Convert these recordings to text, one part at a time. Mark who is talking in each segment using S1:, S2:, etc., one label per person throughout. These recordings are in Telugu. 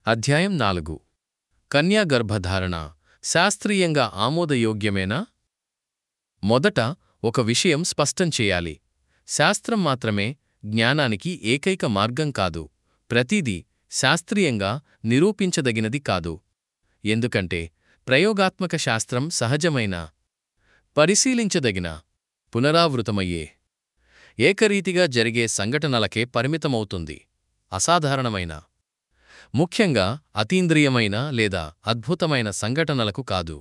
S1: అధ్యాయం నాలుగు కన్యా గర్భధారణ శాస్త్రీయంగా ఆమోదయోగ్యమేనా మొదట ఒక విషయం స్పష్టం చేయాలి శాస్త్రం మాత్రమే జ్ఞానానికి ఏకైక మార్గం కాదు ప్రతిదీ శాస్త్రీయంగా నిరూపించదగినది కాదు ఎందుకంటే ప్రయోగాత్మక శాస్త్రం సహజమైన పరిశీలించదగిన పునరావృతమయ్యే ఏకరీతిగా జరిగే సంఘటనలకే పరిమితమవుతుంది అసాధారణమైన ముఖ్యంగా అతీంద్రియమైన లేదా అద్భుతమైన సంఘటనలకు కాదు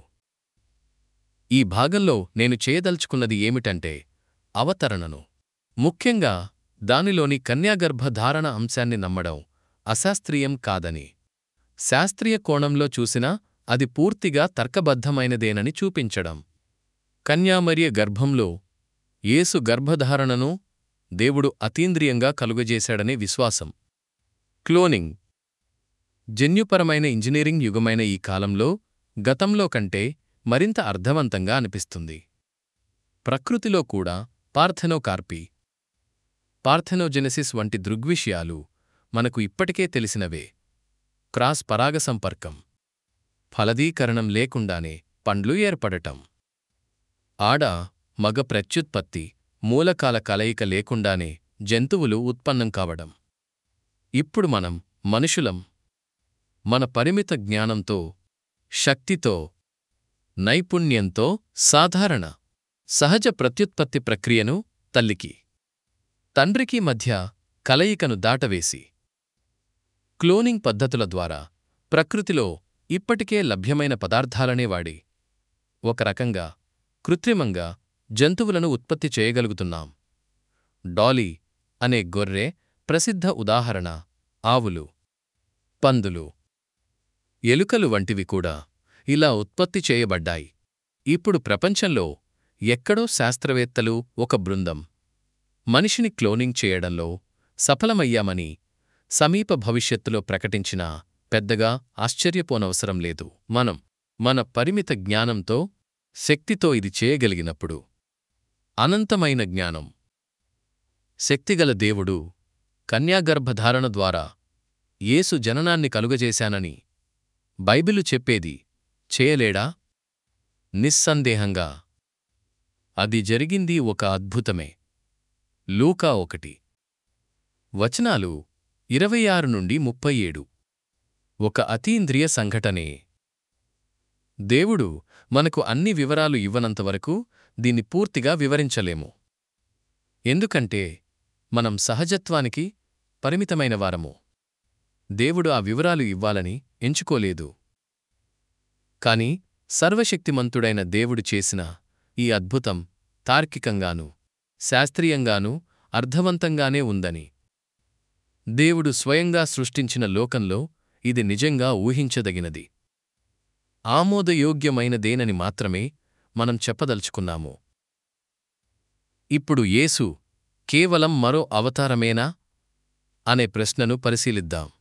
S1: ఈ భాగంలో నేను చేయదలుచుకున్నది ఏమిటంటే అవతరణను ముఖ్యంగా దానిలోని కన్యాగర్భ ధారణ అంశాన్ని నమ్మడం అశాస్త్రీయం కాదని శాస్త్రీయ కోణంలో చూసినా అది పూర్తిగా తర్కబద్ధమైనదేనని చూపించడం కన్యామర్య గర్భంలో యేసు గర్భధారణను దేవుడు అతీంద్రియంగా కలుగజేశాడనే విశ్వాసం క్లోనింగ్ జన్యుపరమైన ఇంజనీరింగ్ యుగమైన ఈ కాలంలో గతంలో కంటే మరింత అర్థవంతంగా అనిపిస్తుంది ప్రకృతిలో కూడా పార్థెనోకార్పీ పార్థెనోజెనెసిస్ వంటి దృగ్విషయాలు మనకు ఇప్పటికే తెలిసినవే క్రాస్ పరాగసంపర్కం ఫలదీకరణం లేకుండానే పండ్లు ఏర్పడటం ఆడ మగ ప్రత్యుత్పత్తి మూలకాల కలయిక లేకుండానే జంతువులు ఉత్పన్నం కావడం ఇప్పుడు మనం మనుషులం మన పరిమిత జ్ఞానంతో శక్తితో నైపుణ్యంతో సాధారణ సహజ ప్రత్యుత్పత్తి ప్రక్రియను తల్లికి తండ్రికి మధ్య కలయికను దాటవేసి క్లోనింగ్ పద్ధతుల ద్వారా ప్రకృతిలో ఇప్పటికే లభ్యమైన పదార్థాలనే వాడి ఒక రకంగా కృత్రిమంగా జంతువులను ఉత్పత్తి చేయగలుగుతున్నాం డాలీ అనే గొర్రె ప్రసిద్ధ ఉదాహరణ ఆవులు పందులు ఎలుకలు వంటివి కూడా ఇలా ఉత్పత్తి చేయబడ్డాయి ఇప్పుడు ప్రపంచంలో ఎక్కడో శాస్త్రవేత్తలు ఒక బృందం మనిషిని క్లోనింగ్ చేయడంలో సఫలమయ్యామని సమీప భవిష్యత్తులో ప్రకటించినా పెద్దగా ఆశ్చర్యపోనవసరం లేదు మనం మన పరిమిత జ్ఞానంతో శక్తితో ఇది చేయగలిగినప్పుడు అనంతమైన జ్ఞానం శక్తిగల దేవుడు కన్యాగర్భధారణ ద్వారా యేసు జననాన్ని కలుగజేశానని బైబిలు చెప్పేది చేయలేడా నిస్సందేహంగా అది జరిగింది ఒక అద్భుతమే లూకా ఒకటి వచనాలు ఇరవై ఆరు నుండి ముప్పై ఏడు ఒక అతీంద్రియ సంఘటనే దేవుడు మనకు అన్ని వివరాలు ఇవ్వనంతవరకు దీన్ని పూర్తిగా వివరించలేము ఎందుకంటే మనం సహజత్వానికి పరిమితమైన వారము దేవుడు ఆ వివరాలు ఇవ్వాలని ఎంచుకోలేదు కాని సర్వశక్తిమంతుడైన దేవుడు చేసిన ఈ అద్భుతం తార్కికంగానూ శాస్త్రీయంగానూ అర్థవంతంగానే ఉందని దేవుడు స్వయంగా సృష్టించిన లోకంలో ఇది నిజంగా ఊహించదగినది ఆమోదయోగ్యమైనదేనని మాత్రమే మనం చెప్పదలుచుకున్నాము ఇప్పుడు యేసు కేవలం మరో అవతారమేనా అనే ప్రశ్నను పరిశీలిద్దాం